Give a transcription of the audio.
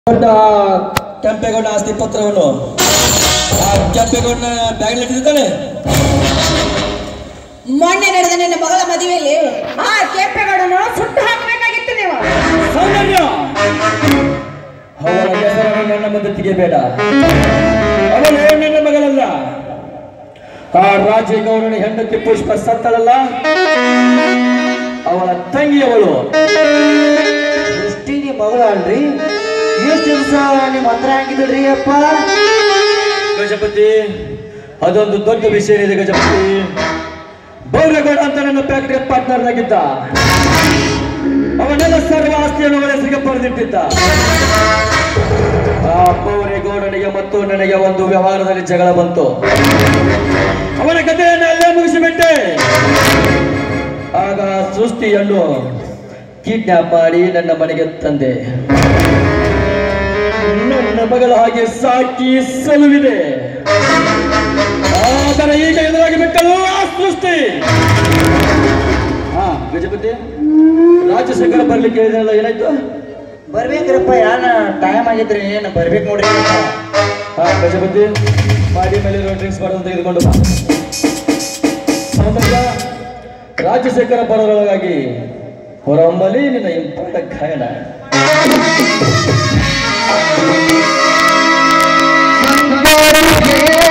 ದೊಡ್ಡ ಕೆಂಪೇಗೌಡ ಆಸ್ತಿ ಪತ್ರವನ್ನು ಆ ಕೆಂಪೇಗೌಡನ ಬ್ಯಾಗ್ ಇಟ್ಟಿದ್ದಾನೆ ಮೊನ್ನೆ ನಡೆದ ನಿನ್ನ ಮಗಳ ಮದುವೆಯಲ್ಲಿ ಆ ಕೆಂಪೇಗೌಡನು ಸುಟ್ಟು ಹಾಕಬೇಕಾಗಿತ್ತು ನೀವು ಸೌಂದರ್ಯ ಅವನ ಹೆಸರನ್ನು ನನ್ನ ಮುಂದೆ ತೆಗೆಯಬೇಡ ಅವಳು ನನ್ನ ಮಗಳಲ್ಲ ಆ ರಾಜೇಗೌಡನ ಹೆಂಡತಿ ಪುಷ್ಪ ಸತ್ತಳಲ್ಲ ಅವಳ ತಂಗಿಯವಳು ಎಷ್ಟಿ ನಿಮ್ಮ ಮಗಳು ಅಲ್ರಿ ಎಷ್ಟು ದಿವಸ ನಿಮ್ಮ ಹತ್ರ ಹಂಗಿದ್ರಿ ಅಪ್ಪ ಗಜಪತಿ ಅದೊಂದು ದೊಡ್ಡ ವಿಷಯ ಇದೆ ಗಜಪತಿ ಬೌರಗೌಡ ಅಂತ ನನ್ನ ಫ್ಯಾಕ್ಟರಿ ಪಾರ್ಟ್ನರ್ ಆಗಿದ್ದ ಅವನೆಲ್ಲ ಸರ್ವ ಆಸ್ತಿಯನ್ನು ಅವಳ ಹೆಸರಿಗೆ ಬರೆದಿಟ್ಟಿದ್ದ ಆ ಬೌರೇಗೌಡನಿಗೆ ಮತ್ತು ನನಗೆ ಒಂದು ವ್ಯವಹಾರದಲ್ಲಿ ಜಗಳ ಬಂತು ಅವನ ಕಥೆಯನ್ನು ಅಲ್ಲೇ ಮುಗಿಸಿಬಿಟ್ಟೆ ಆಗ ಸೃಷ್ಟಿಯನ್ನು ಕಿಡ್ನಾಪ್ ಮಾಡಿ ನನ್ನ ಮನೆಗೆ ತಂದೆ ನನ್ನ ಮಗಳ ಹಾಗೆ ಸಾಕಿ ಸಲುವಿದೆ ಆದರೆ ಈಗ ಎದುರಾಗಿ ಬಿಟ್ಟಳು ಆ ಸೃಷ್ಟಿ ಹಾ ಗಜಪತಿ ರಾಜಶೇಖರ ಬರ್ಲಿಕ್ಕೆ ಹೇಳಿದ್ರಲ್ಲ ಏನಾಯ್ತು ಬರ್ಬೇಕ್ರಪ್ಪ ಯಾನ ಟೈಮ್ ಆಗಿದ್ರಿ ಏನು ಬರ್ಬೇಕು ನೋಡ್ರಿ ಹಾ ಗಜಪತಿ ಮಾಡಿ ಮೇಲೆ ಡ್ರಿಂಕ್ಸ್ ಮಾಡೋದು ತೆಗೆದುಕೊಂಡು ಬಾ ಸೌಂದರ್ಯ ರಾಜಶೇಖರ ಬರೋರೊಳಗಾಗಿ ಹೊರಹೊಮ್ಮಲಿ ನಿನ್ನ ಇಂಪಾದ ಗಾಯನ ಸಂಗಾರಿಗೆ